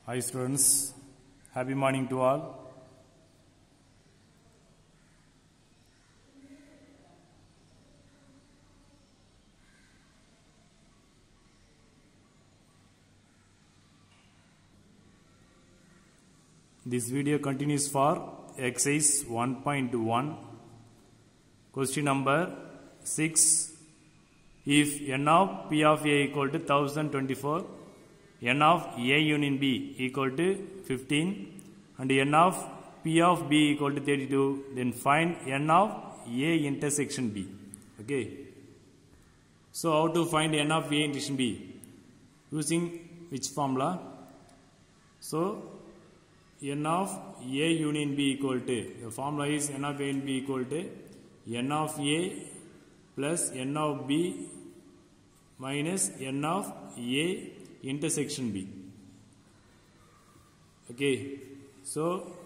Hi students, happy morning to all. This video continues for exercise 1.1 question number 6 if n of p of a equal to 1024 n of a union b equal to 15 and n of p of b equal to 32 then find n of a intersection b okay so how to find n of a intersection b using which formula so n of a union b equal to the formula is n of a and b equal to n of a plus n of b minus n of a intersection b okay so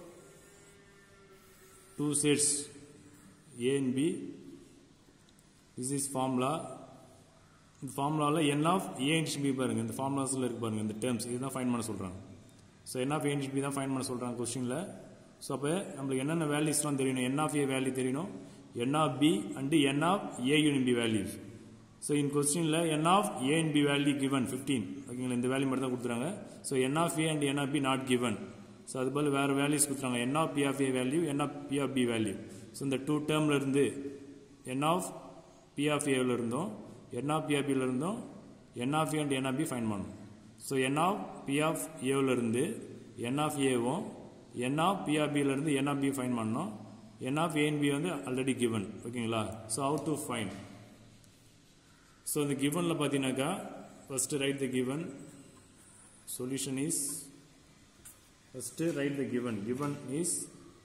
two sets a and b this is formula இந்த ஃபார்முலாவில் n of a inch b பாருங்க இந்த ஃபார்முலாஸில் இருக்கு பாருங்க இந்த terms இதுதான் find பண்ண சொல்கிறாங்க so n of a inch b தான் ஃபைன் பண்ண சொல்கிறாங்க கொஸ்டினில் ஸோ அப்போ நம்மளுக்கு என்னென்ன வேல்யூஸ்லாம் தெரியணும் என் ஆஃப் ஏ வேல்யூ தெரியணும் n of b and n of a unit b values so in கொஸ்டினில் n of a and b value given fifteen ஓகேங்களா இந்த வேல்யூ மட்டும் தான் கொடுத்துறாங்க so n of a and n of b not given so அது போல் வேறு values கொடுத்துறாங்க n of B of a value n of B of b value so இந்த டூ டேர்மில் இருந்து என் ஆஃப் பி ஆஃப் ஏவில் இருந்தோம் என் ஆஃப் பி ஆஃப் பியில் இருந்தோம் n of a and n of b find பண்ணணும் so n of B of ஏவில் இருந்து என் ஆஃப் ஏவும் என் ஆஃப் பி ஆஃப் பியில் இருந்து என் ஆஃப் பி ஃபைன் பண்ணணும் என் ஆஃப் ஏ பி வந்து ஆல்ரெடி கிவன் ஓகேங்களா so how to find so இந்த கிவனில் பார்த்தீங்கன்னாக்கா first write the given solution is first write the given given is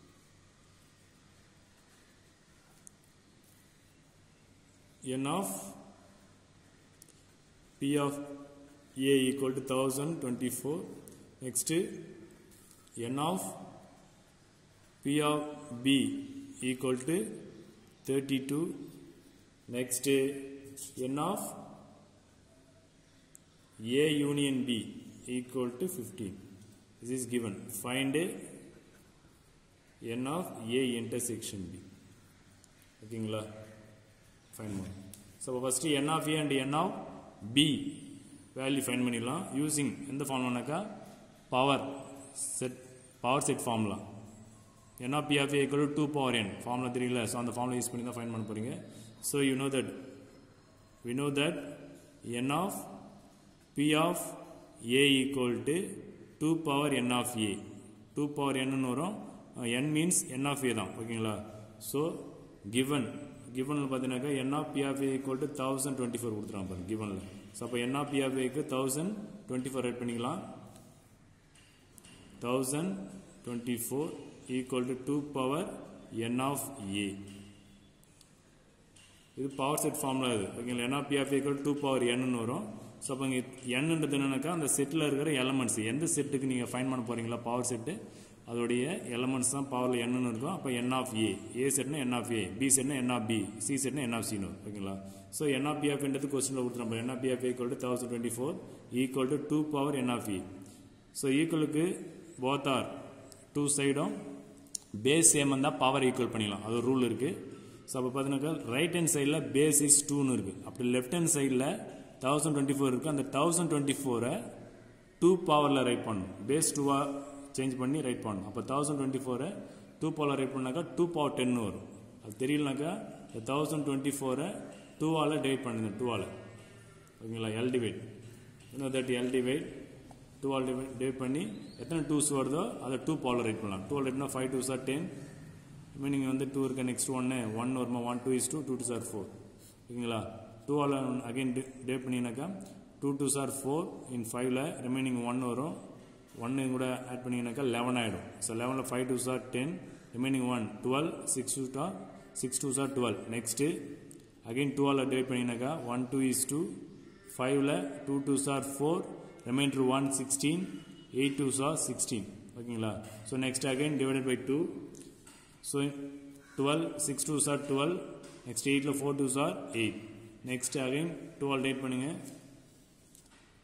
n of p of a equal to 1024 next n of p of b equal to 32 next n of a union b equal to 15 this is given find n of a intersection b ஓகேங்களா find பண்ணணும் so first n of a and n of b value find பண்ணிடலாம் using எந்த ஃபார்முலானாக்கா power set power set formula n of B of a equal two power n formula தெரியல so அந்த formula use பண்ணி தான் find பண்ண போகிறீங்க so you know that we know that n of B of a equal to two power n of a two power என்னன்னு வரும் என் means N of ஏ தான் ஓகேங்களா ஸோ கிவன் கிவனில் பார்த்தீங்கன்னாக்கா n of B of a equal to thousand twenty four கொடுத்துருவாங்க பாருங்க கிவனில் so அப்போ என் ஆஃப் பி ஆஃப் ஏக்கு தௌசண்ட் டுவெண்ட்டி ஃபோர் ரைட் பண்ணிக்கலாம் thousand twenty four equal to two power n of a இது power set formula இது ஓகேங்களா n of B of equal two power என்னன்னு வரும் ஸோ அப்போ இங்கே என்னன்றது என்னன்னாக்கா அந்த செட்டில் இருக்கிற எலமெண்ட்ஸ் எந்த செட்டுக்கு நீங்கள் ஃபைன் பண்ண போகிறீங்களா பவர் செட்டு அதோடைய எலமெண்ட்ஸ் தான் பவரில் என்னன்னு இருக்கும் அப்போ என் ஆஃப் ஏ ஏ செட்னா என் ஆஃப் ஏ பி செட்னா என் ஆஃப் பி சி செட்னா என் ஆஃப் சின்னு ஓகேங்களா ஸோ என் ஆஃப் பி ஆஃப்ன்றது கொஸ்டினில் கொடுத்துருப்போம் n of B of equal to thousand twenty four equal to two power n of a so ஈக்குவலுக்கு both are two சைடும் base same தான் power equal பண்ணிடலாம் அது ஒரு ரூல் இருக்குது ஸோ அப்போ பார்த்தீங்கன்னாக்கா ரைட் ஹேண்ட் சைடில் பேஸ் இஸ் டூன்னு இருக்குது அப்படி லெஃப்ட் ஹேண்ட் சைடில் தௌசண்ட் டுவெண்ட்டி ஃபோர் இருக்குது அந்த தௌசண்ட் டுவெண்ட்டி ஃபோரை டூ பவரில் ரைட் பண்ணணும் பேஸ் டூவாக சேஞ்ச் பண்ணி ரைட் பண்ணணும் அப்போ தௌசண்ட் டுவெண்ட்டி ஃபோரை டூ பவர் ரைட் பண்ணாக்கா டூ பவர் டென்னு வரும் அது தெரியலனாக்கா இந்த தௌசண்ட் டுவெண்ட்டி ஃபோரை டூவால் டிவைட் பண்ணுங்க டூவால் ஓகேங்களா எல் டிவைட் இன்னும் தட் எல் டிவைட் டூவால் டிவைட் டிவைட் பண்ணி எத்தனை டூஸ் வருதோ அதை டூ பவர் ரைட் பண்ணலாம் டூ ரைட்னா five twos are ten meaning வந்து டூ இருக்க நெக்ஸ்ட் ஒன்று ஒன் வருமா one two is two two twos are four ஓகேங்களா டூவால் அகைன் டிவைட் பண்ணினாக்கா two twos are four in ஃபைவ்ல ரிமைனிங் ஒன் வரும் ஒன்று கூட ஆட் பண்ணிங்கனாக்கா லெவன் ஆகிடும் ஸோ லெவனில் five twos are ten remaining one twelve six two டா six twos are twelve next again twelve divide பண்ணிங்கனாக்கா ஒன் டூ இஸ் டூ ஃபைவ்ல two twos are four reminder one sixteen eight twos are sixteen ஓகேங்களா so next again divided by two so twelve six twos are twelve next எயிட்டில் four twos are eight next again twelve டேட் பண்ணுங்கள்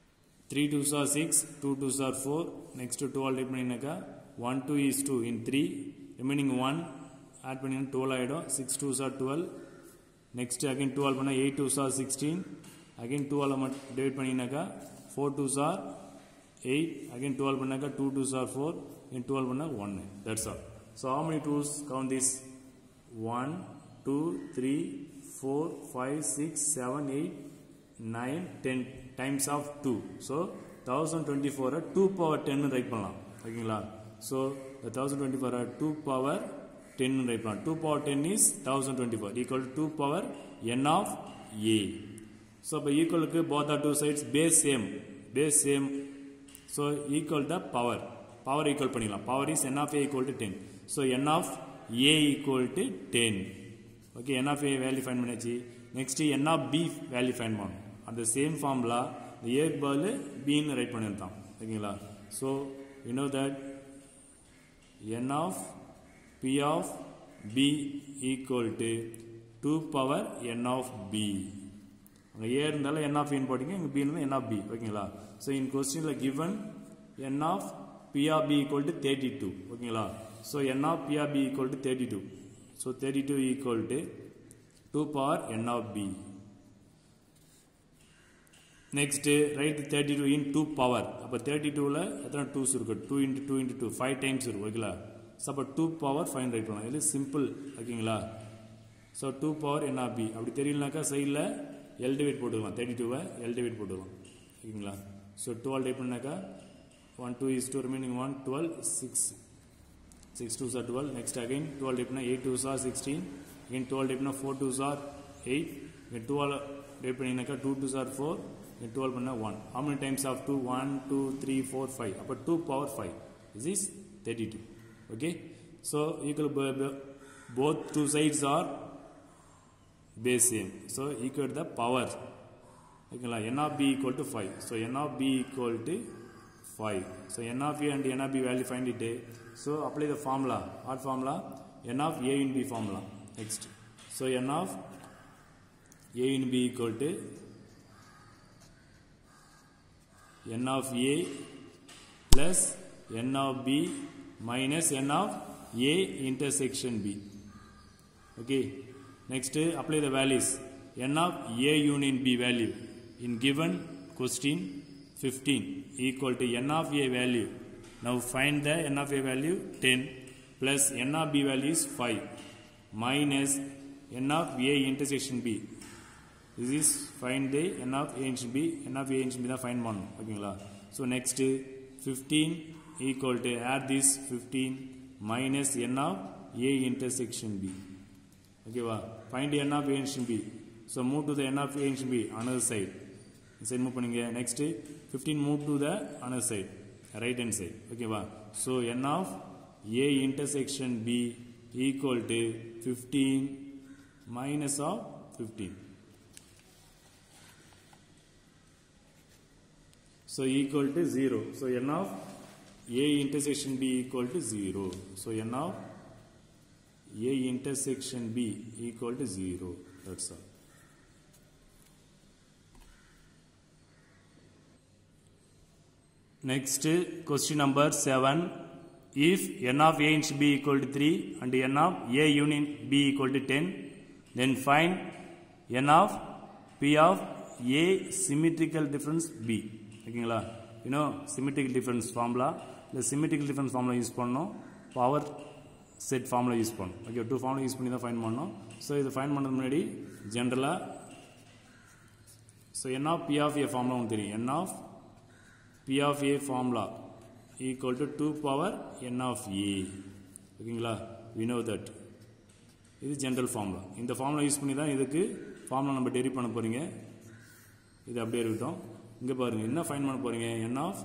three twos are six two twos are four next twelve டைப் பண்ணினாக்கா one two is two in three remaining one add பண்ணிங்கன்னா twelve ஆகிடும் six twos are twelve next again twelve பண்ணால் eight twos are sixteen again twelve மட்டும் divide பண்ணினாக்கா four twos are eight again twelve பண்ணாக்கா two twos are four in twelve பண்ணால் ஒன்று that's all so how many tools count this one two three four five six seven eight nine ten times of two so thousand twenty ஃபோரை two power டென்னு write பண்ணலாம் ஓகேங்களா so thousand twenty ஃபோரை two power டென்னு write பண்ணலாம் two power ten is thousand twenty four equal two power n of a so இப்போ ஈக்குவலுக்கு both are two sides base same base same so equal the power power equal பண்ணிக்கலாம் power is n of a equal to ten so n of a equal to ten okay n of a value find பண்ணியாச்சு next n of b value fine பண்ணணும் அந்த same formula இந்த ஏக்கு பதில் பின்னு write பண்ணியிருந்தான் ஓகேங்களா so you know that n of p of b equal to 2 power n of b அங்கே ஏ இருந்தாலும் n of n போட்டிங்க இங்கே b இருந்தால் n of b ஓகேங்களா ஸோ இன் கொஸ்டினில் given n of p of b equal to 32 ஓகேங்களா so n of p of b equal to 32 so 32 equal to 2 power n of b next write thirty two in two power அப்போ thirty டூவில் எத்தனை twos இருக்கு two into two into two five times இருக்கும் ஓகேங்களா so அப்போ two power fine right பண்ணலாம் இது simple ஓகேங்களா ஸோ டூ பவர் என்ன பி அப்படி தெரியலனாக்கா சைடில் எல் டிவைட் போட்டுக்கலாம் தேர்ட்டி டூவை எல் டிவைட் போட்டுக்கலாம் ஓகேங்களா ஸோ டுவெல் டைப் பண்ணாக்கா one two is two remaining one twelve six six twos are twelve next again twelve டைப்னா eight twos are sixteen again twelve டைப்னா four twos are eight twelve type பண்ணிங்கனாக்கா two twos are four twelve பண்ணால் one how many times of two one two three four five அப்போ two power five this is thirty two okay so equal both two sides are base same so equal the power ஓகேங்களா n of b equal to 5 so n of b equal to 5 so n of a and n of b value find it so apply the formula what formula n of a in b formula next so n of a in b equal to n of a plus n of b minus n of a intersection b okay next apply the values n of a union b value in given question 15 equal to n of a value now find the n of a value 10 plus n of b value is 5 minus n of a intersection b this is find the n of a and b n of a and b தான் find பண்ணணும் ஓகேங்களா so next fifteen equal to add this fifteen minus n of A intersection B ஓகேவா find n of A and B so move to the n of A and B another side side move பண்ணுங்க next fifteen move to the another side right hand side ஓகேவா so n of A intersection B equal to fifteen minus of fifteen So equal to 0. So n of A intersection B equal to 0. So n of A intersection B equal to 0. That's all. Next question number 7. If n of A and B equal to 3 and n of A union B equal to 10, then find n of P of A symmetrical difference B. ஓகேங்களா இன்னும் symmetrical difference formula இந்த symmetrical difference formula use பண்ணோம் power set formula use பண்ணணும் okay two formula use பண்ணி தான் fine பண்ணோம் so இது fine பண்ணுறது முன்னாடி ஜென்ரலாக so n of B of A formula உங்களுக்கு தெரியும் n of B of A formula equal to two power n of A ஓகேங்களா வி நோ தட் இது ஜென்ரல் ஃபார்முலா இந்த ஃபார்முலா யூஸ் பண்ணி தான் இதுக்கு ஃபார்முலா நம்ம டெரி பண்ண போகிறீங்க இது அப்படியே இருக்கட்டும் இங்கே பாருங்கள் என்ன ஃபைன் பண்ண போகிறீங்க n of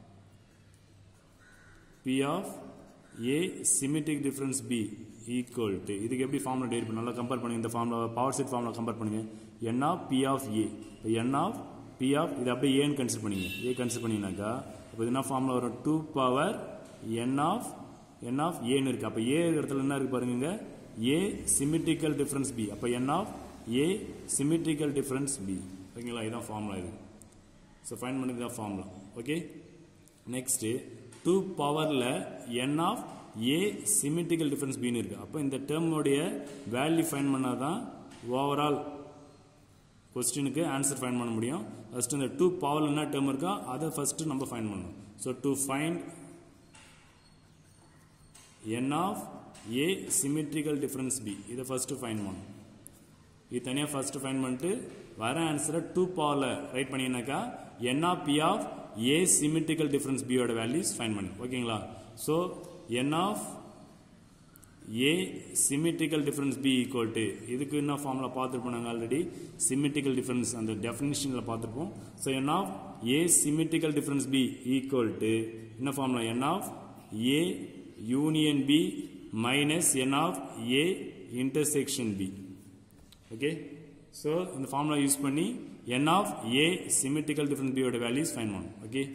B of A symmetric difference B equal to இதுக்கு எப்படி ஃபார்முலா டெரி பண்ண நல்லா கம்பேர் பண்ணுங்க இந்த formula power set formula compare பண்ணுங்க n of B of A இப்போ என் ஆஃப் பி ஆஃப் இது அப்படியே ஏன்னு கன்சிடர் பண்ணிங்க ஏ கன்சிடர் பண்ணிங்கனாக்கா அப்போ இது என்ன ஃபார்முலா வரும் two power n of n of ஏன்னு இருக்குது அப்போ ஏ இடத்துல என்ன இருக்குது பாருங்க ஏ சிமெட்ரிக்கல் டிஃபரன்ஸ் பி அப்போ n of A symmetrical difference B ஓகேங்களா இதுதான் ஃபார்முலா இது ஸோ ஃபைன் பண்ணது தான் ஃபார்முலா ஓகே நெக்ஸ்ட்டு டூ பவரில் n of A symmetrical difference பின்னு இருக்குது அப்போ இந்த டேர்மோடைய வேல்யூ ஃபைன் பண்ணால் தான் ஓவரால் கொஸ்டினுக்கு ஆன்சர் ஃபைன் பண்ண முடியும் ஃபஸ்ட்டு இந்த டூ பவரில் என்ன டேர்ம் இருக்கோ அதை ஃபஸ்ட்டு நம்ம ஃபைன் பண்ணணும் so to find n of a symmetrical difference b இதை ஃபஸ்ட்டு ஃபைன் பண்ணணும் இது தனியாக ஃபஸ்ட்டு ஃபைன் பண்ணிட்டு வர ஆன்சரை டூ பவரில் ரைட் பண்ணிங்கனாக்கா n of p of a symmetrical difference b யோட வேல்யூஸ் ஃபைன் பண்ணு ஓகேங்களா so n of a symmetrical difference b equal to இதுக்கு என்ன ஃபார்முலா பார்த்துருப்போம் நாங்கள் ஆல்ரெடி symmetrical difference அந்த டெஃபினிஷனில் பார்த்துருப்போம் so n of a symmetrical difference b equal to என்ன formula n of a union b minus n of a intersection b okay so இந்த formula use பண்ணி n of a symmetrical difference b யோட values find பண்ணணும் okay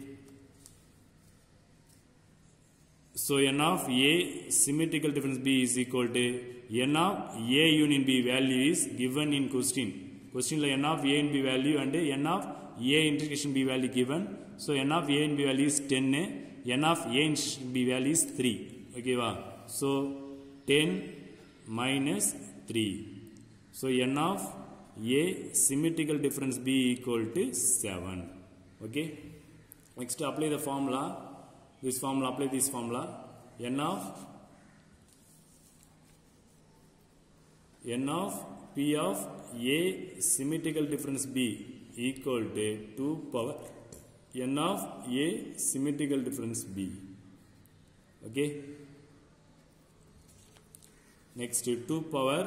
so n of a symmetrical difference b is equal to n of a union b value is given in question question la n of a and b value and n of a intersection b value given so n of a and b value is 10 n of a intersection b value is 3 okay va so 10 minus 3 so n of a symmetrical difference b equal to 7 okay next apply the formula this formula apply this formula n of n of p of a symmetrical difference b equal to 2 power n of a symmetrical difference b okay next 2 power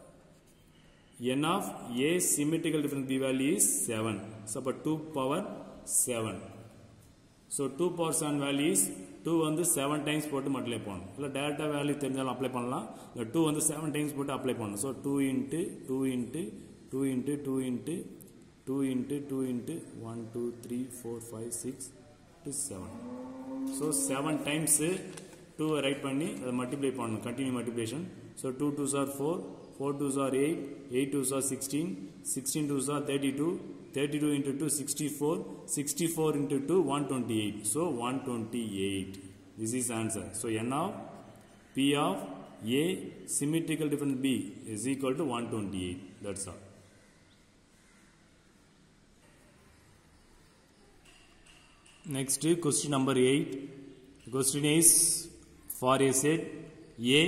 n of a symmetrical difference b value is 7 so about 2 power 7 so two power seven values two வந்து seven times போட்டு multiply பண்ணணும் இல்லை டேரெக்டாக value தெரிஞ்சாலும் apply பண்ணலாம் இல்லை two வந்து seven times போட்டு அப்ளை பண்ணணும் so two into two into two into two into two into two into one two three four five six to seven so seven times டூவை ரைட் பண்ணி அதை multiply பண்ணணும் continue multiplication so two twos are four four twos are eight eight twos are sixteen sixteen twos are thirty two 32 into 2 64 64 into 2 128 so 128 this is answer so n of p of a symmetrical difference b is equal to 128 that's all next question number 8 question is for a set a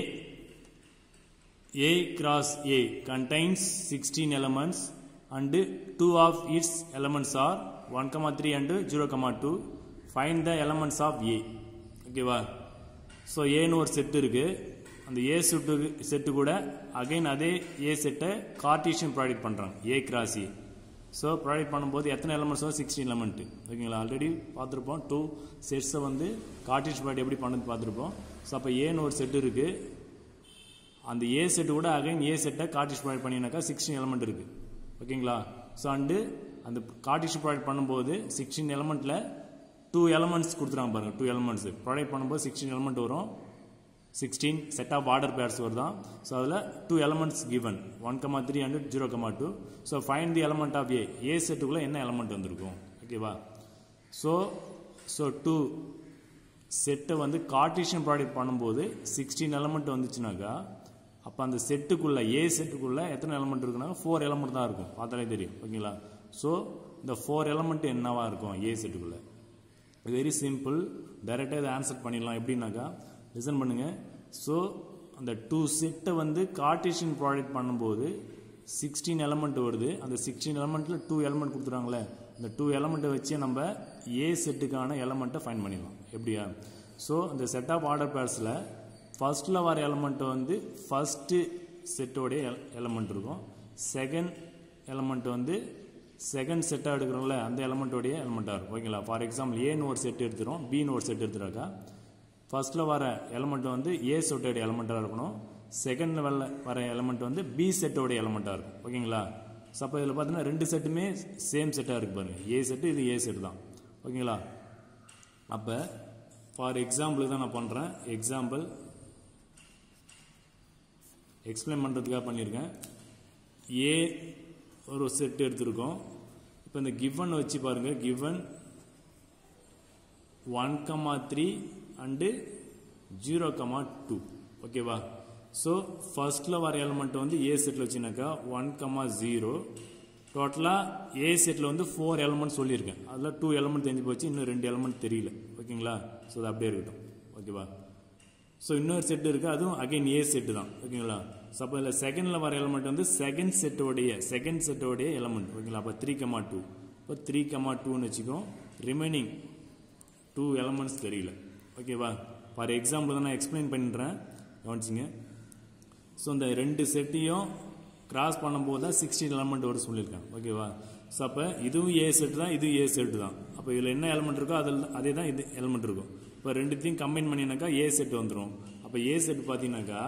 a cross a contains 16 elements and two of its elements are 1 comma 3 and 0 comma 2 find the elements of a ஓகேவா so ஏன்னு ஒரு set இருக்கு அந்த A set set கூட again அதே A செட்டை Cartesian product பண்ணுறாங்க A cross A so product பண்ணும்போது எத்தனை எலமெண்ட்ஸ் வரும் சிக்ஸ்டீன் எலமெண்ட்டு ஓகேங்களா ஆல்ரெடி பார்த்துருப்போம் டூ செட்ஸை வந்து கார்டீஷியன் ப்ராடக்ட் எப்படி பண்ணுறது பார்த்துருப்போம் ஸோ அப்போ ஏன்னு ஒரு செட்டு இருக்குது அந்த ஏ செட்டு கூட அகைன் ஏ செட்டை கார்டீஷியன் ப்ராடக்ட் பண்ணினாக்கா சிக்ஸ்டீன் எலமெண்ட் இருக்குது ஓகேங்களா ஸோ அண்டு அந்த கார்டிஷன் ப்ராடக்ட் பண்ணும்போது சிக்ஸ்டீன் எலமெண்ட்டில் டூ எலமெண்ட்ஸ் கொடுத்துருவாங்க பாருங்கள் டூ எலமெண்ட்ஸ் ப்ராடக்ட் பண்ணும்போது சிக்ஸ்டீன் எலமெண்ட் வரும் sixteen set of order pairs வருதான் ஸோ அதில் two elements given one comma three hundred zero comma two so find the element of A A செட்டுக்குள்ளே என்ன element வந்திருக்கும் ஓகேவா ஸோ ஸோ டூ செட்டை வந்து கார்டிஷியன் ப்ராடக்ட் பண்ணும்போது சிக்ஸ்டீன் எலமெண்ட் வந்துச்சுனாக்கா அப்போ அந்த செட்டுக்குள்ளே ஏ செட்டுக்குள்ளே எத்தனை எலமெண்ட் இருக்குன்னா ஃபோர் எலமெண்ட் தான் இருக்கும் பார்த்தாலே தெரியும் ஓகேங்களா ஸோ இந்த ஃபோர் எலமெண்ட் என்னவா இருக்கும் ஏ செட்டுக்குள்ளே வெரி சிம்பிள் டைரெக்டாக இதை ஆன்சர் பண்ணிடலாம் எப்படின்னாக்கா லிசன் பண்ணுங்க ஸோ அந்த டூ செட்டை வந்து கார்டேஷியன் ப்ராடக்ட் பண்ணும்போது சிக்ஸ்டீன் எலமெண்ட் வருது அந்த சிக்ஸ்டீன் எலமெண்ட்டில் டூ எலமெண்ட் கொடுத்துறாங்களே இந்த டூ எலமெண்ட்டை வச்சு நம்ம ஏ செட்டுக்கான எலமெண்ட்டை ஃபைன் பண்ணிடலாம் எப்படியா ஸோ இந்த செட் ஆஃப் ஆர்டர் பேர்ஸில் ஃபர்ஸ்ட்டில் வர எலமெண்ட் வந்து ஃபஸ்ட்டு செட்டோடைய எலமெண்ட் இருக்கும் செகண்ட் எலமெண்ட் வந்து செகண்ட் செட்டாக எடுக்கிறோம்ல அந்த எலமெண்ட்டோடைய எலமெண்ட்டாக இருக்கும் ஓகேங்களா ஃபார் எக்ஸாம்பிள் ஏன்னு ஒரு செட் எடுத்துகிறோம் பின்னு ஒரு செட் எடுத்துறாக்கா ஃபர்ஸ்ட்டில் வர எலமெண்ட் வந்து ஏ செட்டோட எலமெண்ட்டாக இருக்கணும் செகண்ட் லெவலில் வர எலமெண்ட் வந்து பி செட்டோட எலமெண்ட்டாக இருக்கும் ஓகேங்களா ஸோ அப்போ இதில் பார்த்தீங்கன்னா ரெண்டு செட்டுமே சேம் செட்டாக இருக்கு பாருங்க ஏ செட்டு இது ஏ செட் தான் ஓகேங்களா அப்போ ஃபார் எக்ஸாம்பிளுக்கு தான் நான் பண்ணுறேன் எக்ஸாம்பிள் எக்ஸ்பிளைன் பண்ணுறதுக்காக பண்ணியிருக்கேன் ஏ ஒரு செட் எடுத்திருக்கோம் இப்போ இந்த கிவன் வச்சு பாருங்க given one comma three and zero comma two ஓகேவா ஸோ ஃபர்ஸ்டில் வர எலமெண்ட் வந்து ஏ செட்டில் வச்சுனாக்கா ஒன் கமா ஜீரோ டோட்டலாக ஏ செட்டில் வந்து ஃபோர் எலமெண்ட் சொல்லியிருக்கேன் அதில் டூ எலமெண்ட் தெரிஞ்சு போச்சு இன்னும் ரெண்டு எலமெண்ட் தெரியல ஓகேங்களா ஸோ அது அப்படியே இருக்கட்டும் ஓகேவா ஸோ இன்னொரு செட் இருக்குது அதுவும் அகைன் ஏ செட்டு தான் ஓகேங்களா ஸோ அப்போ இதில் செகண்டில் வர எலமெண்ட் வந்து செகண்ட் செட்டோடைய செகண்ட் செட்டோடைய எலமெண்ட் ஓகேங்களா அப்போ த்ரீ கமா டூ இப்போ த்ரீ கமா டூன்னு வச்சுக்கோ ரிமைனிங் டூ எலமெண்ட்ஸ் தெரியல ஓகேவா ஃபார் எக்ஸாம்பிள் தான் நான் எக்ஸ்பிளைன் பண்ணிடுறேன் கவனிச்சிங்க ஸோ இந்த ரெண்டு செட்டையும் கிராஸ் பண்ணும்போது தான் சிக்ஸ்டீன் எலமெண்ட் வரும் சொல்லியிருக்கேன் ஓகேவா ஸோ அப்போ இதுவும் ஏ செட் தான் இதுவும் ஏ செட் தான் அப்போ இதில் என்ன எலமெண்ட் இருக்கோ அதில் அதே தான் இது எலமெண்ட் இருக்கும் இப்போ ரெண்டுத்தையும் கம்பைன் பண்ணினாக்கா ஏ செட் வந்துடும் அப்போ ஏ செட் பார்த்தீங்கன்னாக்கா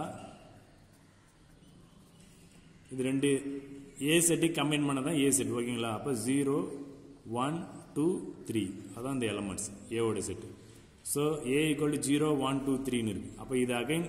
இது ரெண்டு ஏ செட்டு கம்பைன் பண்ண தான் ஏ செட் ஓகேங்களா அப்போ ஜீரோ ஒன் டூ த்ரீ அதான் இந்த எலமெண்ட்ஸ் ஏவோட set so A equal to zero one two த்ரீன்னு இருக்கு அப்போ இது அகைன்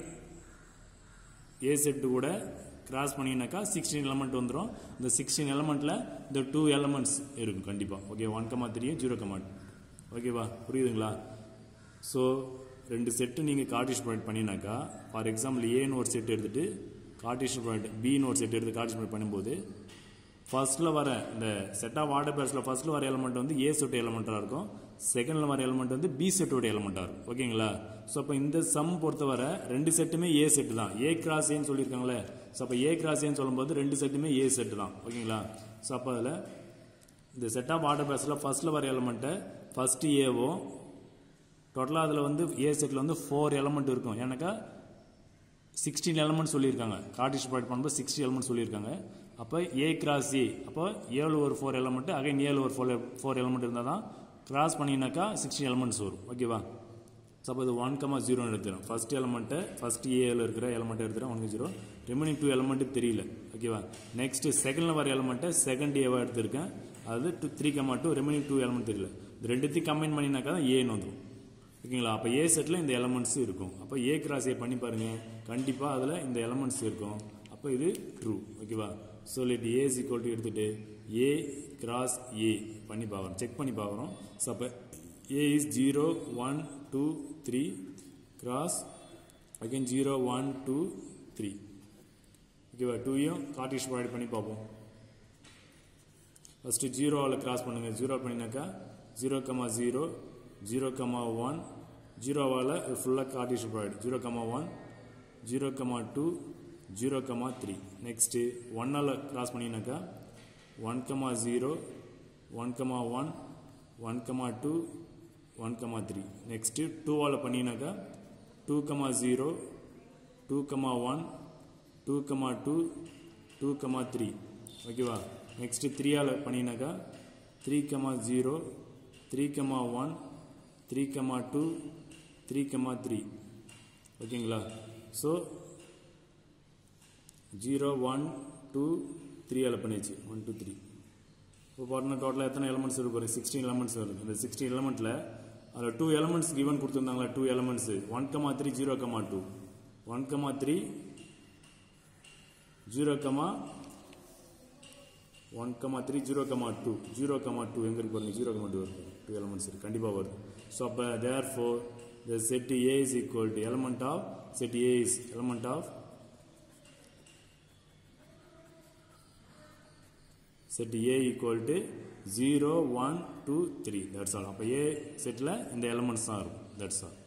ஏ செட்டு கூட கிராஸ் பண்ணிங்கனாக்கா சிக்ஸ்டீன் எலமெண்ட் வந்துடும் இந்த சிக்ஸ்டீன் எலமெண்ட்டில் இந்த டூ எலமெண்ட்ஸ் இருக்கும் கண்டிப்பாக okay one comma three zero comma ஓகேவா புரியுதுங்களா ஸோ ரெண்டு செட்டு நீங்கள் கார்டிஷ் ப்ராடக்ட் பண்ணினாக்கா ஃபார் எக்ஸாம்பிள் ஏன்னு ஒரு செட் எடுத்துகிட்டு கார்டிஷன் ப்ராடக்ட் பின்னு ஒரு செட் எடுத்து கார்டிஷன் ப்ராடக்ட் பண்ணும்போது ஃபர்ஸ்ட்டில் வர இந்த செட் ஆஃப் ஆர்டர் பேர்ஸில் ஃபர்ஸ்ட்டில் வர எலமெண்ட் வந்து ஏ செட் எலமெண்ட்டாக இருக்கும் செகண்டில் வர எலமெண்ட் வந்து பி செட்டோட எலமெண்ட்டாக இருக்கும் ஓகேங்களா ஸோ அப்போ இந்த சம் பொறுத்தவரை ரெண்டு செட்டுமே ஏ செட்டு தான் ஏ கிராஸ் ஏன்னு சொல்லியிருக்காங்களே ஸோ அப்போ ஏ கிராஸ் ஏன்னு சொல்லும்போது ரெண்டு செட்டுமே ஏ செட்டு தான் ஓகேங்களா ஸோ அப்போ அதில் இந்த செட் ஆஃப் ஆர்டர் பேர்ஸில் ஃபர்ஸ்ட்டில் வர எலமெண்ட்டை ஃபர்ஸ்ட் ஏவும் டோட்டலாக அதில் வந்து ஏ செட்டில் வந்து ஃபோர் எலமெண்ட் இருக்கும் ஏன்னாக்கா சிக்ஸ்டீன் எலமெண்ட் சொல்லியிருக்காங்க கார்டிஷ் ப்ராடக்ட் பண்ணும்போது சிக்ஸ்டி எலமெண்ட் சொல்லியிருக்காங்க அப்போ ஏ கிராஸ் ஏ அப்போ ஏழு ஒரு ஃபோர் எலமெண்ட் அகைன் ஏழு ஒரு ஃபோர் ஃபோர் எலமெண்ட் இருந்தால் தான் கிராஸ் பண்ணினாக்கா சிக்ஸ்டி எலமெண்ட்ஸ் வரும் ஓகேவா ஸோ அப்போ இது ஒன் கமா ஜீரோன்னு எடுத்துரும் ஃபர்ஸ்ட் எலமெண்ட்டை ஃபர்ஸ்ட் ஏல இருக்கிற எலமெண்ட் எடுத்துகிறேன் one zero remaining two element தெரியல ஓகேவா நெக்ஸ்ட் செகண்டில் வர எலமெண்ட்டை செகண்ட் ஏவாக எடுத்திருக்கேன் அது two three comma two remaining two element தெரியல இது ரெண்டுத்தையும் கம்பைன் பண்ணினாக்கா தான் ஏன்னு வந்துடும் ஓகேங்களா அப்போ ஏ செட்டில் இந்த எலமெண்ட்ஸ் இருக்கும் அப்போ ஏ கிராஸ் ஏ பண்ணி பாருங்க கண்டிப்பாக அதில் இந்த எலமெண்ட்ஸ் இருக்கும் அப்போ இது ட்ரூ ஓகேவா so let A is equal to எடுத்துட்டு ஏ கிராஸ் ஏ பண்ணி பார்க்குறோம் செக் பண்ணி பார்க்குறோம் ஸோ அப்போ A is zero one two three cross again zero one two three ஓகேவா டூயும் கார்டிஷ் ப்ராடக்ட் பண்ணி பார்ப்போம் ஃபஸ்ட்டு ஜீரோவில் கிராஸ் பண்ணுங்கள் ஜீரோ பண்ணினாக்கா zero comma zero zero comma one ஜீரோவால் ஃபுல்லாக Cartesian product zero comma one zero comma two zero comma three next ஒன்னால் கிராஸ் பண்ணினாக்கா one comma zero one comma one one comma two one comma three next டூவால் பண்ணினாக்கா two comma zero two comma one two comma two two comma three ஓகேவா next த்ரீயால் பண்ணினாக்கா three comma zero three comma one three comma two three comma three ஓகேங்களா so zero one two த்ரீயால் பண்ணியாச்சு one two three இப்போ பார்த்தீங்கன்னா டோட்டலாக எத்தனை எலமெண்ட்ஸ் இருக்கும் சிக்ஸ்டீன் எலமெண்ட்ஸ் வருது இந்த சிக்ஸ்டீன் எலமெண்ட்டில் அதில் டூ எலமெண்ட்ஸ் கிவன் கொடுத்துருந்தாங்களா two elements one comma three zero comma two one comma three zero comma one comma three zero comma two zero comma two எங்கே இருக்கு பாருங்க ஜீரோ கமா டூ வருது two elements இருக்கு கண்டிப்பாக வருது ஸோ அப்போ therefore the set A is equal to element of set A is element of set A equal to zero one two three that's all அப்போ A செட்டில் இந்த elements தான் இருக்கும் that's all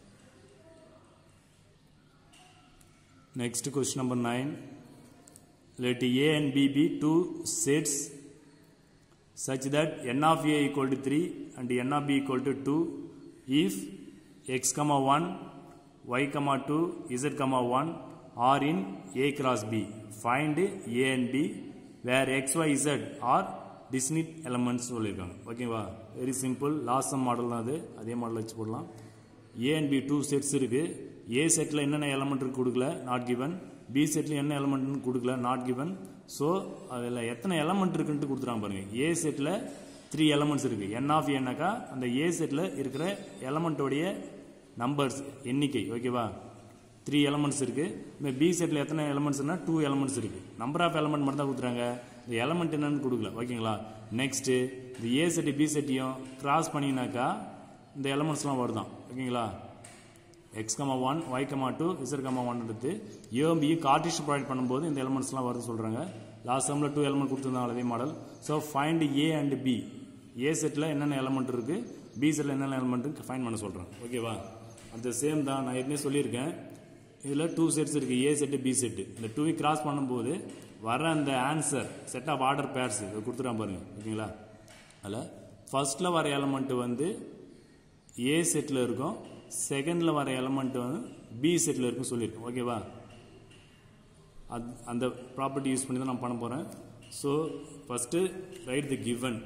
next question number nine let A and B be two sets such that n of A equal to 3 and n of B equal to 2 if x comma 1 y comma 2 z comma 1 are in A cross B. Find A and B where x, y, z are distinct elements சொல்லியிருக்காங்க ஓகேவா very simple last sum model தான் அது அதே model வச்சு போடலாம் A and B two sets இருக்கு A செட்டில் என்னென்ன எலமெண்ட் இருக்கு கொடுக்கல நாட் கிவன் பி செட்டில் என்ன எலமெண்ட்னு கொடுக்கல நாட் கிவன் ஸோ அதில் எத்தனை எலமெண்ட் இருக்குன்ட்டு கொடுத்துறாங்க பாருங்க ஏ செட்டில் த்ரீ எலமெண்ட்ஸ் இருக்கு என் ஆஃப் ஏனாக்கா அந்த ஏ செட்டில் இருக்கிற எலமெண்ட்டோடைய நம்பர்ஸ் எண்ணிக்கை ஓகேவா த்ரீ எலமெண்ட்ஸ் இருக்கு இந்த பி செட்டில் எத்தனை எலமெண்ட்ஸ்னா டூ எலமெண்ட்ஸ் இருக்கு நம்பர் ஆஃப் எலமெண்ட் மட்டும் தான் கொடுத்துறாங்க இந்த எலமெண்ட் என்னன்னு கொடுக்கல ஓகேங்களா நெக்ஸ்ட் இந்த ஏ செட்டு பி செட்டையும் கிராஸ் பண்ணினாக்கா இந்த எலமெண்ட்ஸ்லாம் வருதான் ஓகேங்களா x comma one y comma two z comma one எடுத்து ஏவும் பியும் கார்டிஷன் ப்ராடக்ட் பண்ணும்போது இந்த எலமெண்ட்ஸ்லாம் வருது சொல்கிறாங்க லாஸ்ட் டைமில் டூ எலமெண்ட் கொடுத்துருந்தாங்க அதே model so find A and B A செட்டில் என்னென்ன எலமெண்ட் இருக்குது பி செட்டில் என்னென்ன எலமெண்ட் இருக்கு ஃபைண்ட் பண்ண சொல்கிறேன் ஓகேவா அந்த சேம் தான் நான் ஏற்கனவே சொல்லியிருக்கேன் இதில் டூ செட்ஸ் இருக்குது ஏ செட்டு பி செட்டு இந்த டூவையும் கிராஸ் பண்ணும்போது வர அந்த answer set of order pairs இதை கொடுத்துட்டான் பாருங்க ஓகேங்களா அதில் ஃபர்ஸ்ட்டில் வர எலமெண்ட் வந்து ஏ செட்டில் இருக்கும் செகண்டில் வர எலமெண்ட் வந்து பி செட்டில் இருக்கும் சொல்லியிருக்கேன் ஓகேவா அது அந்த ப்ராப்பர்ட்டி யூஸ் பண்ணி தான் நான் பண்ண போகிறேன் so first right the given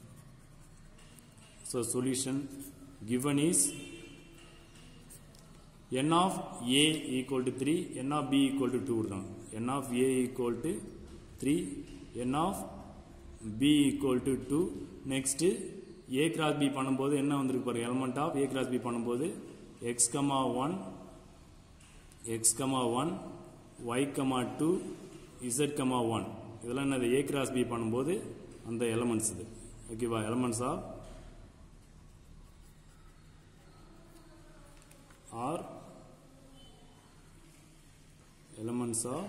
so solution given is n of a equal to 3 n of b equal to 2 கொடுத்தாங்க n of a equal to 3 n of b equal to 2 next a cross b பண்ணும்போது என்ன வந்திருக்கு பாருங்க element of a cross b பண்ணும்போது x comma 1 x comma 1 y comma 2 z comma 1 இதெல்லாம் என்னது a cross b பண்ணும்போது அந்த எலமெண்ட்ஸ் இது ஓகேவா elements of are elements of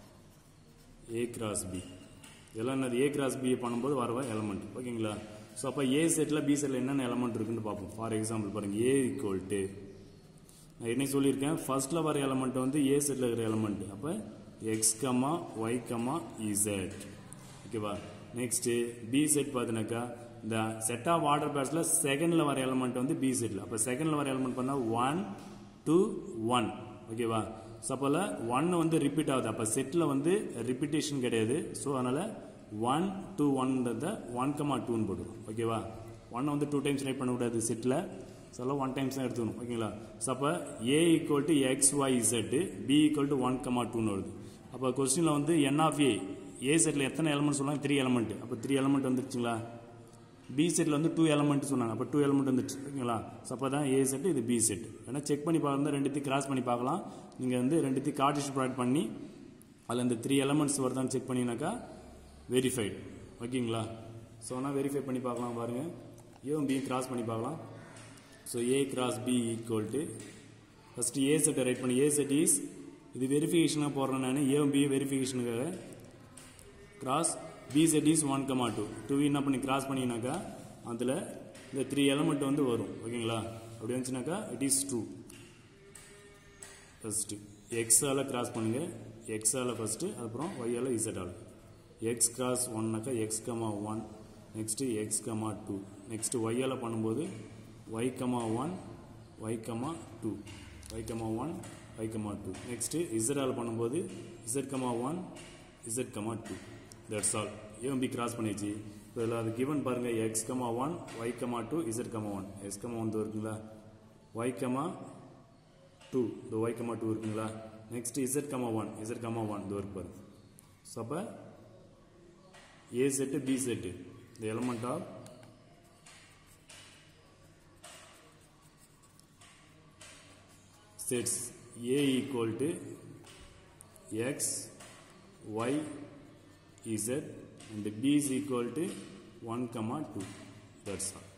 A cross B இதெல்லாம் என்னது A cross B பண்ணும்போது வர எலமெண்ட் ஓகேங்களா ஸோ அப்போ ஏ செட்டில் பி செட்டில் என்னென்ன எலமெண்ட் இருக்குன்னு பார்ப்போம் ஃபார் எக்ஸாம்பிள் பாருங்க ஏ ஈக்குவல் டு நான் என்ன சொல்லியிருக்கேன் ஃபர்ஸ்ட்ல வர எலமெண்ட் வந்து ஏ செட்டில் இருக்கிற எலமெண்ட் அப்போ x comma y comma z ஓகேவா நெக்ஸ்ட் பி செட் பார்த்தீங்கன்னாக்கா இந்த செட் ஆஃப் ஆர்டர் பேர்ஸில் செகண்டில் வர எலமெண்ட் வந்து பி செட்டில் அப்போ செகண்டில் வர எலமெண்ட் பண்ணால் ஒன் டூ ஒன் ஓகேவா ஸோ அப்போல ஒன் வந்து ரிப்பீட் ஆகுது அப்போ செட்டில் வந்து ரிப்பீட்டேஷன் கிடையாது ஸோ அதனால் ஒன் டூ ஒன்றத ஒன் கமா டூன்னு போடுவோம் ஓகேவா ஒன்னை வந்து டூ டைம்ஸ் ரைட் பண்ணக்கூடாது செட்டில் ஸோ அதெல்லாம் ஒன் டைம்ஸ் தான் எடுத்துக்கணும் ஓகேங்களா ஸோ அப்போ A equal to x y z B equal to one comma டூன்னு வருது அப்போ கொஸ்டினில் வந்து என் ஆஃப் ஏ ஏ செட்டில் எத்தனை எலமெண்ட் சொன்னாங்க த்ரீ எலமெண்ட் அப்போ த்ரீ எலமெண்ட் வந்துருச்சுங்களா பி செட்டில் வந்து டூ எலமெண்ட் சொன்னாங்க அப்போ டூ எலமெண்ட் வந்துச்சு ஓகேங்களா ஸோ அப்போ தான் ஏ செட் இது பி செட் ஏன்னா செக் பண்ணி பார்க்கணும் ரெண்டுத்தையும் கிராஸ் பண்ணி பார்க்கலாம் நீங்கள் வந்து ரெண்டுத்தையும் கார்டிஷன் ப்ராடக்ட் பண்ணி அதில் இந்த த்ரீ எலமெண்ட்ஸ் வருதான்னு செக் பண்ணினாக்கா வெரிஃபைடு ஓகேங்களா ஸோ ஆனால் வெரிஃபை பண்ணி பார்க்கலாம் பாருங்கள் ஏவும் பி கிராஸ் பண்ணி பார்க்கலாம் so A cross B equal to first A செட்டை ரைட் பண்ணி ஏ செட் இஸ் இது வெரிஃபிகேஷனாக போடுறேன் நான் ஏவும் பி வெரிஃபிகேஷனுக்காக cross B set is one comma two two என்ன பண்ணி கிராஸ் பண்ணினாக்கா அதில் இந்த த்ரீ எலமெண்ட் வந்து வரும் ஓகேங்களா அப்படி வந்துச்சுனாக்கா இட் இஸ் டூ ஃபஸ்ட்டு எக்ஸால் கிராஸ் பண்ணுங்க எக்ஸால் ஃபஸ்ட்டு அப்புறம் ஒய்யால் இசட்டால் எக்ஸ் கிராஸ் ஒன்னாக்கா x comma one next x comma two next ஒய்யால் பண்ணும்போது y comma one y comma two y comma one y comma two next இசட்டால் பண்ணும்போது z comma one z comma two that's all ஏன் B cross பண்ணிடுச்சு இப்போ இதில் அது given பாருங்கள் x comma one y comma two z comma one x comma one இருக்குங்களா y comma two இந்த ஒய் கமா டூ இருக்குங்களா next z comma one z comma one இது இருக்கு பாருங்க ஸோ அப்போ ஏ செட்டு பி செட்டு இந்த element of sets A equal to X, Y, Z and B is equal to 1 comma 2. That's all.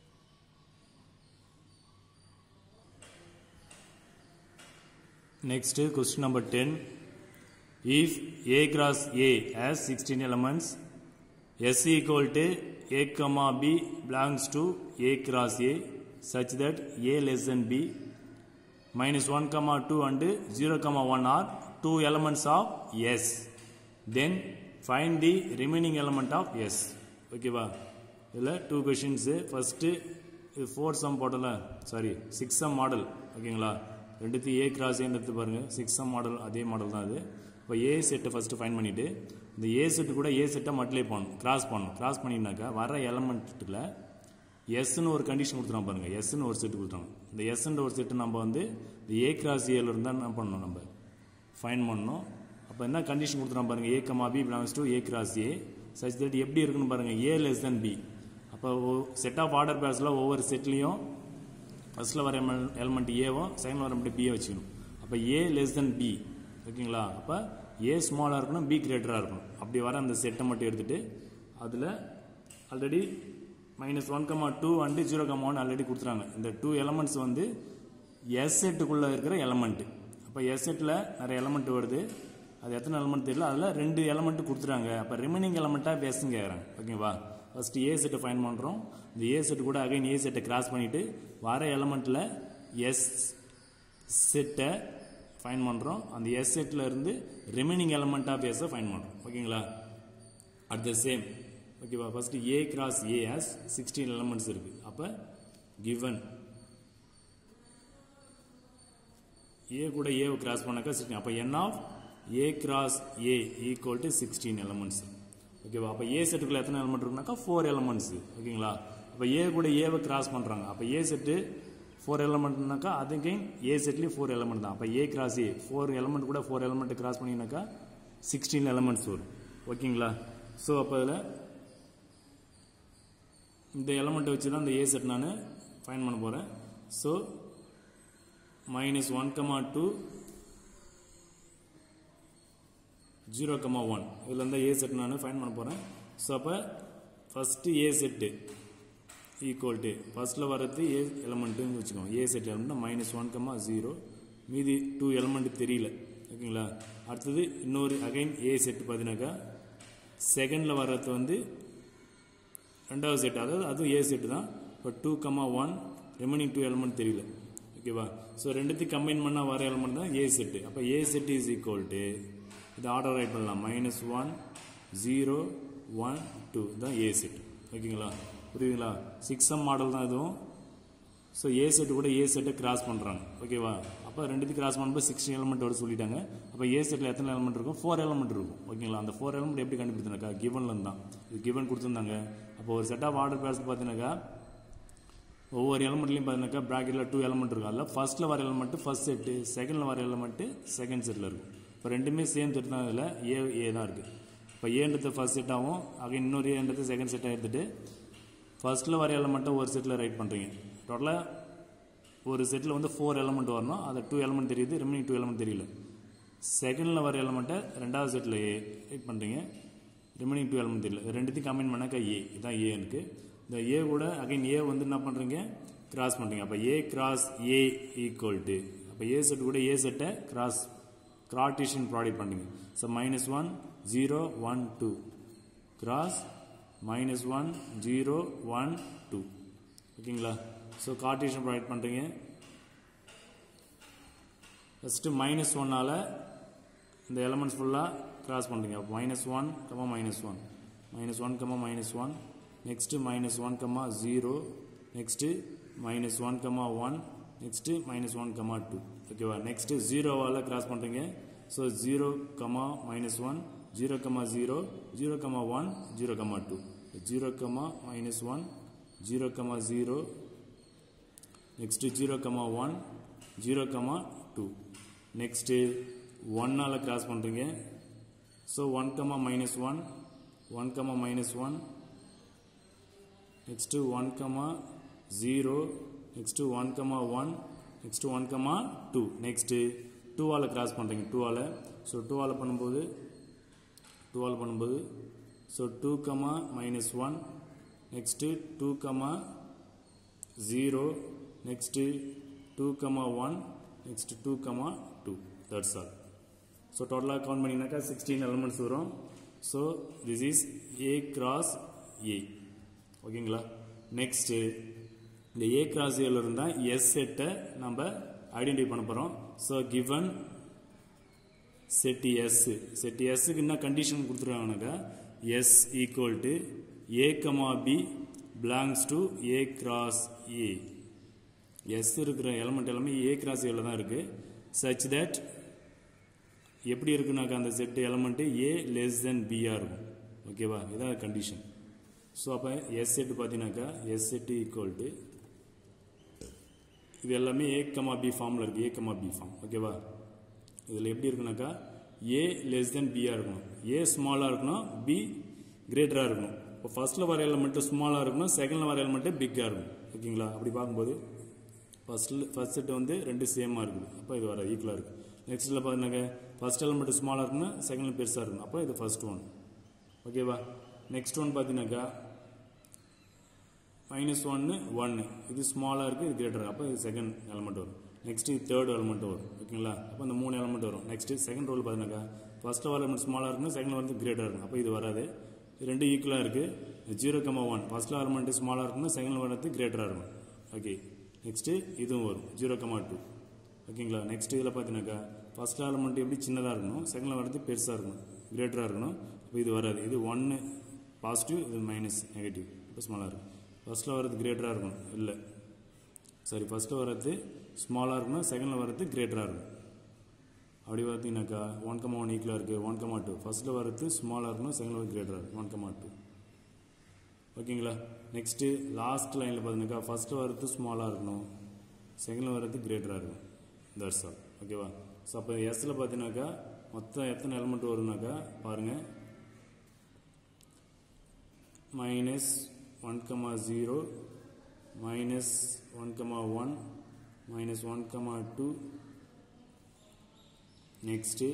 Next question number 10. If A cross A has 16 elements, S equal to A comma B belongs to A cross A such that A less than B minus 1 comma 2 and 0 comma 1 are two elements of S. Then find the remaining element of S. ஓகேவா இதில் two questions first இது four sum போடல sorry six sum model ஓகேங்களா ரெண்டுத்தையும் A cross ஏன்னு எடுத்து பாருங்கள் six sum model அதே மாடல் தான் அது இப்போ ஏ செட்டை ஃபஸ்ட்டு ஃபைன் பண்ணிவிட்டு இந்த ஏ செட்டு கூட ஏ செட்டை மல்டிப்ளை பண்ணணும் கிராஸ் பண்ணணும் கிராஸ் பண்ணினாக்கா வர எலமெண்ட்டில் எஸ்ன்னு ஒரு கண்டிஷன் கொடுத்துருவோம் பாருங்கள் எஸ்ன்னு ஒரு செட்டு கொடுத்துருவாங்க இந்த எஸ்ன்ற ஒரு செட்டு நம்ம வந்து இந்த ஏ கிராஸ் ஏல இருந்தால் என்ன பண்ணணும் நம்ம ஃபைன் பண்ணணும் அப்போ என்ன கண்டிஷன் கொடுத்துருவோம் பாருங்கள் A comma B belongs to A cross A such that எப்படி இருக்குன்னு பாருங்கள் ஏ லெஸ் தென் பி அப்போ செட் ஆஃப் ஆர்டர் பேர்ஸில் ஒவ்வொரு செட்லேயும் ஃபர்ஸ்ட்டில் வர எலமெண்ட் ஏவும் செகண்ட் வர எலமெண்ட் பியை வச்சுக்கணும் அப்போ ஏ லெஸ் தென் பி ஓகேங்களா அப்போ ஏ ஸ்மாலாக இருக்கணும் பி கிரேட்டராக இருக்கணும் அப்படி வர அந்த செட்டை மட்டும் எடுத்துகிட்டு அதில் already minus one comma two and zero comma one already கொடுத்துறாங்க இந்த டூ எலமெண்ட்ஸ் வந்து எஸ் செட்டுக்குள்ளே இருக்கிற எலமெண்ட்டு அப்போ எஸ் செட்டில் நிறைய எலமெண்ட் வருது அது எத்தனை எலமெண்ட் தெரியல அதில் ரெண்டு எலமெண்ட் கொடுத்துறாங்க அப்போ ரிமைனிங் எலமெண்ட்டாக பேசுங்க கேட்குறாங்க ஓகேவா ஃபஸ்ட்டு ஏ செட்டை ஃபைன் பண்ணுறோம் இந்த ஏ செட்டு கூட அகைன் ஏ செட்டை கிராஸ் பண்ணிவிட்டு வர எலமெண்ட்டில் எஸ் செட்டை ஃபைன் பண்ணுறோம் அந்த எஸ் செட்டில் இருந்து ரிமைனிங் எலமெண்ட்டாக பேஸை ஃபைன் பண்ணுறோம் ஓகேங்களா அட் த சேம் ஓகேவா first A cross A has sixteen elements இருக்குது அப்போ கிவன் ஏ கூட ஏவை கிராஸ் பண்ணாக்கா சிக்ஸ்டீன் அப்போ n of A cross A equal to sixteen elements ஓகேவா அப்போ ஏ செட்டுக்குள்ள எத்தனை எலமெண்ட் இருக்குனாக்கா ஃபோர் எலமெண்ட்ஸ் ஓகேங்களா அப்போ ஏ கூட ஏவை கிராஸ் பண்ணுறாங்க அப்போ ஏ செட்டு ஃபோர் எலமெண்ட்னாக்கா அதுக்கையும் ஏ செட்லேயும் ஃபோர் எலமெண்ட் தான் அப்போ A cross A four element கூட ஃபோர் எலமெண்ட் கிராஸ் பண்ணினாக்கா சிக்ஸ்டீன் எலமெண்ட்ஸ் வரும் ஓகேங்களா ஸோ அப்போ அதில் இந்த எலமெண்ட்டை வச்சு தான் இந்த ஏ செட் நான் ஃபைன் பண்ண போகிறேன் so minus one comma two zero comma one இதில் இருந்தால் ஏ செட் நான் ஃபைன் பண்ண போகிறேன் ஸோ அப்போ first A set equal to ஃபஸ்ட்டில் வர்றது ஏ எலமெண்ட்டுன்னு வச்சுக்கோங்க ஏ செட் எலமெண்ட்னா மைனஸ் ஒன் கமா ஜீரோ மீதி டூ எலமெண்ட் தெரியல ஓகேங்களா அடுத்தது இன்னொரு அகைன் ஏ செட் பார்த்தீங்கன்னாக்கா செகண்டில் வர்றது வந்து ரெண்டாவது செட் அதாவது அதுவும் ஏ செட்டு தான் இப்போ two comma one remaining two element தெரியல ஓகேவா ஸோ ரெண்டுத்தையும் கம்பைன் பண்ணால் வர எலமெண்ட் தான் ஏ செட்டு அப்போ A set is equal to இது ஆர்டர் ரைட் பண்ணலாம் minus one zero one two தான் ஏ செட் ஓகேங்களா புரியுதுங்களா சிக்ஸ் எம் மாடல் தான் இதுவும் ஸோ ஏ செட்டு கூட ஏ செட்டை கிராஸ் பண்ணுறாங்க ஓகேவா அப்போ ரெண்டுத்தையும் கிராஸ் பண்ணும்போது சிக்ஸ்டீன் எலமெண்ட் வர சொல்லிட்டாங்க அப்போ ஏ செட்டில் எத்தனை எலமெண்ட் இருக்கும் ஃபோர் எலமெண்ட் இருக்கும் ஓகேங்களா அந்த ஃபோர் எலமெண்ட் எப்படி கண்டுபிடித்தாக்கா கிவன்லேருந்து தான் இது கிவன் கொடுத்துருந்தாங்க அப்போ ஒரு செட் ஆஃப் ஆர்டர் பேர்ஸ் பார்த்தீங்கன்னாக்கா ஒவ்வொரு எலமெண்ட்லையும் பார்த்தீங்கன்னாக்கா ப்ராக்கெட்டில் டூ எலமெண்ட் இருக்கும் அதில் ஃபர்ஸ்ட்டில் வர எலமெண்ட்டு ஃபர்ஸ்ட் செட்டு செகண்டில் வர எலமெண்ட்டு செகண்ட் செட்டில் இருக்கும் இப்போ ரெண்டுமே சேம் செட் தான் இதில் ஏ ஏ தான் இருக்குது இப்போ ஏன்றது ஃபர்ஸ்ட் செட்டாகவும் ஆக இன்னொரு ஏன்றது செகண்ட் செட்டாக எடுத்துகிட்டு ஃபர்ஸ்ட்டில் வர எலமெண்ட்டை ஒரு செட்டில் ரைட் பண்ணுறீங்க டோட்டலாக ஒரு செட்டில் வந்து ஃபோர் எலமெண்ட் வரணும் அது டூ எலமெண்ட் தெரியுது ரிமைனிங் டூ எலமெண்ட் தெரியல செகண்டில் வர எலமெண்ட்டை ரெண்டாவது செட்டில் ஏ ரைட் பண்ணுறீங்க ரிமைனிங் டூ எலமெண்ட் தெரியல ரெண்டுத்தையும் கம்பைன் பண்ணாக்கா ஏ இதுதான் ஏ எனக்கு இந்த ஏ கூட அகைன் ஏ வந்து என்ன பண்ணுறீங்க கிராஸ் பண்ணுறீங்க அப்போ A cross A equal to அப்போ ஏ செட் கூட ஏ செட்டை கிராஸ் கார்டீஷியன் ப்ராடக்ட் பண்ணுங்க so minus one zero one two cross minus one zero one two ஓகேங்களா ஸோ கார்டீஷியன் ப்ராடக்ட் பண்ணுறீங்க ஃபஸ்ட்டு மைனஸ் ஒன்னால் இந்த எலமெண்ட்ஸ் ஃபுல்லாக கிராஸ் பண்ணுறீங்க minus one comma minus one minus one comma minus one next minus one comma zero next minus one comma one next minus one comma two ஓகேவா next ஜீரோவால் cross பண்ணுறீங்க so zero comma minus one zero comma zero zero comma one zero comma two zero comma minus one zero comma zero next zero comma one zero comma two next ஒன்னால் cross பண்ணுறீங்க so one comma minus one one comma minus one next one comma zero next one comma one next one comma two next டூவால் cross பண்ணுறீங்க டூவால் so டூவால் பண்ணும்போது டூவால் பண்ணும்போது so two comma minus one next two comma zero next two comma one next two comma two that's all so டோட்டலாக count பண்ணிங்கனாக்கா sixteen elements வரும் so this is A cross A ஓகேங்களா நெக்ஸ்ட்டு இந்த A cross ஏல இருந்தால் S செட்டை நம்ம identify பண்ண போகிறோம் so given set S set எஸ்ஸுக்கு என்ன கண்டிஷன் கொடுத்துருவாங்கனாக்கா S equal to A comma B belongs to A cross A S இருக்கிற எலமெண்ட் எல்லாமே ஏ கிராஸ் ஏல தான் இருக்குது சச் தட் எப்படி இருக்குனாக்கா அந்த set element A less than பிஆர் இருக்கும் ஓகேவா இதான் கண்டிஷன் ஸோ அப்போ எஸ் செட்டு பார்த்தீங்கன்னாக்கா எஸ் செட்டு ஈக்குவல் டு இது எல்லாமே ஏ கமா பி ஃபார்மில் இருக்குது ஏ கமா பி ஃபார்ம் ஓகேவா இதில் எப்படி இருக்குனாக்கா ஏ லெஸ் தென் பியாக இருக்கணும் ஏ ஸ்மாலாக இருக்கணும் பி கிரேட்டராக இருக்கணும் இப்போ ஃபர்ஸ்ட்டில் வர எலமெண்ட்டு ஸ்மாலாக இருக்கணும் செகண்டில் வர எலமெண்ட்டு பிக்காக இருக்கும் ஓகேங்களா அப்படி பார்க்கும்போது ஃபஸ்ட்டில் ஃபஸ்ட் செட்டு வந்து ரெண்டு சேமாக இருக்குது அப்போ இது வர ஈக்குவலாக இருக்குது நெக்ஸ்ட்டில் பார்த்தீங்கன்னாக்க ஃபஸ்ட் எலமெண்ட் ஸ்மாலாக இருக்கணும் செகண்டில் பெருசாக இருக்கணும் அப்போ இது ஃபர்ஸ்ட் ஒன் ஓகேவா நெக்ஸ்ட் ஒன் பார்த்தீங்கன்னாக்கா மைனஸ் ஒன்று ஒன்று இது ஸ்மாலாக இருக்குது இது கிரேட்டர் அப்போ இது செகண்ட் எலமெண்ட் வரும் நெக்ஸ்ட் இது தேர்ட் எலமெண்ட் வரும் ஓகேங்களா அப்போ இந்த மூணு எலமெண்ட் வரும் நெக்ஸ்ட் செகண்ட் ரோல் பார்த்தீங்கன்னாக்கா ஃபர்ஸ்ட் எலமெண்ட் ஸ்மாலாக இருக்கணும் செகண்ட் வந்து கிரேட்டராக இருக்கும் அப்போ இது வராது இது ரெண்டு ஈக்குவலாக இருக்குது zero comma one first element ஸ்மாலாக இருக்கணும் செகண்ட் வரது கிரேட்டராக இருக்கும் ஓகே நெக்ஸ்ட்டு இதுவும் வரும் ஜீரோ கமா டூ ஓகேங்களா நெக்ஸ்ட் இதில் பார்த்தீங்கன்னாக்கா ஃபர்ஸ்ட் எலமெண்ட் எப்படி சின்னதாக இருக்கணும் செகண்டில் வரது பெருசாக இருக்கணும் கிரேட்டராக இருக்கணும் அப்போ இது வராது இது ஒன்று பாசிட்டிவ் இது மைனஸ் நெகட்டிவ் இப்போ ஸ்மாலாக இருக்கும் ஃபர்ஸ்ட்டில் வரது கிரேட்டராக இருக்கணும் இல்லை சாரி ஃபர்ஸ்ட்டில் வரது ஸ்மாலாக இருக்கணும் செகண்டில் வரது கிரேட்டராக இருக்கும் அப்படி பார்த்தீங்கன்னாக்கா ஒன் கமா ஒன் ஈக்குவலாக இருக்குது ஒன் கமா டூ ஃபர்ஸ்ட்டில் வரது ஸ்மாலாக இருக்கணும் செகண்டில் வரது கிரேட்டராக இருக்கும் ஒன் கமா டூ ஓகேங்களா நெக்ஸ்ட்டு லாஸ்ட் லைனில் பார்த்தீங்கன்னாக்கா ஃபர்ஸ்ட்டு வரது ஸ்மாலாக இருக்கணும் செகண்டில் வரது கிரேட்டராக இருக்கும் தட்ஸ் ஆல் ஓகேவா ஸோ அப்போ எஸ்ஸில் பார்த்தீங்கன்னாக்கா மொத்தம் எத்தனை எலமெண்ட் வரும்னாக்கா பாருங்கள் minus one comma zero minus one comma one minus one comma two next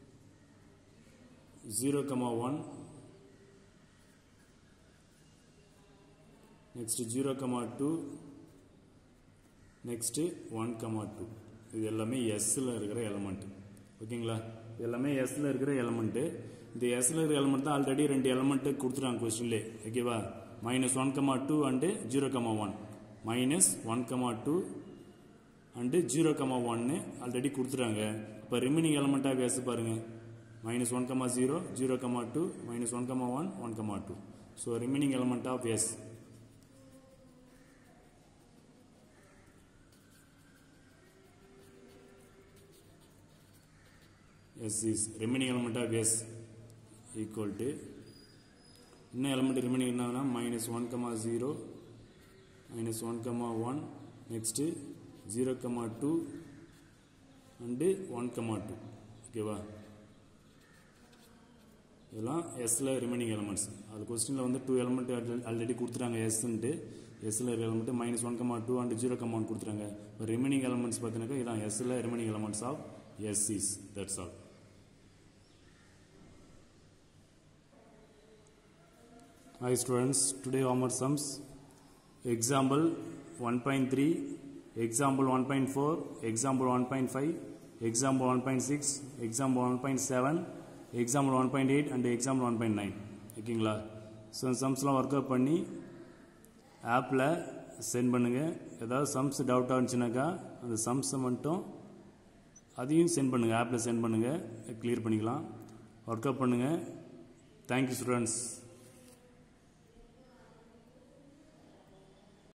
zero comma one next zero comma two next one comma two இது எல்லாமே எஸ்ஸில் இருக்கிற எலமெண்ட் ஓகேங்களா இது எல்லாமே எஸ்ஸில் இருக்கிற எலமெண்ட்டு இந்த எஸ்ஸில் இருக்கிற எலமெண்ட் தான் ஆல்ரெடி ரெண்டு எலமெண்ட்டு கொடுத்துருக்காங்க கொஸ்டின்லே ஓகேவா minus one comma two and zero comma one minus one comma two and zero comma ஒன்னு ஆல்ரெடி கொடுத்துட்டாங்க இப்போ ரிமைனிங் எலமெண்ட்டாக எஸ் பாருங்கள் minus one comma zero zero comma two minus one comma one one comma two so remaining element of S S is remaining element of S equal to இன்னும் element remaining என்னன்னா minus one comma zero minus one comma one next zero comma two and one comma two ஓகேவா இதெல்லாம் எஸ்ஸில் remaining elements அது கொஸ்டினில் வந்து two element already கொடுத்துட்டாங்க எஸ்ன்ட்டு எஸ்ஸில் element minus one comma two and zero comma one கொடுத்துறாங்க இப்போ ரிமைனிங் எலமெண்ட்ஸ் பார்த்தீங்கன்னாக்கா இதான் எஸ்ஸில் remaining elements of S is that's all Hi students, today homework sums. Example 1.3, example 1.4, example 1.5, example 1.6, example 1.7, example 1.8 and example 1.9. ஓகேங்களா so சம்ஸ்லாம் work out பண்ணி ஆப்பில் send பண்ணுங்கள் ஏதாவது சம்ஸ் டவுட்டாக இருந்துச்சுனாக்கா அந்த சம்ஸை மட்டும் அதையும் சென்ட் பண்ணுங்கள் ஆப்பில் சென்ட் பண்ணுங்கள் கிளியர் பண்ணிக்கலாம் ஒர்க் அவுட் பண்ணுங்கள் தேங்க்யூ ஸ்டூடெண்ட்ஸ்